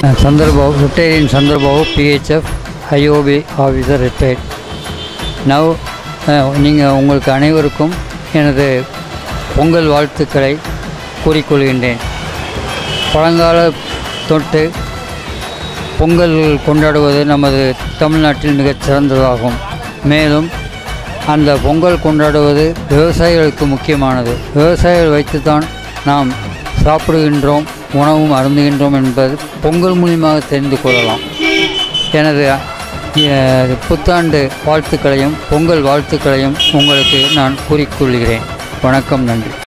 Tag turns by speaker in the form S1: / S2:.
S1: Chandrababu, retired in Chandrababu, PHF, IOB officer retired. Now, நீங்கள் உங்களுக்கு அனைவருக்கும் எனது பொங்கல் வாழ்த்துக்களை கூறிக்கொள்கின்றேன் பழங்கால தொட்டு பொங்கல் கொண்டாடுவது நமது தமிழ்நாட்டில் மிகச் சிறந்ததாகும் மேலும் அந்த பொங்கல் கொண்டாடுவது விவசாயிகளுக்கு முக்கியமானது விவசாயிகள் வைத்துத்தான் நாம் சாப்பிடுகின்றோம் உணவும் அருந்துகின்றோம் என்பது பொங்கல் மூலியமாக தெரிந்து கொள்ளலாம் எனது அஹ், புத்தாண்டு வாழ்த்துக்களையும் பொங்கல் வாழ்த்துக்களையும் உங்களுக்கு நான் கூறிக்கொள்கிறேன் வணக்கம் நன்றி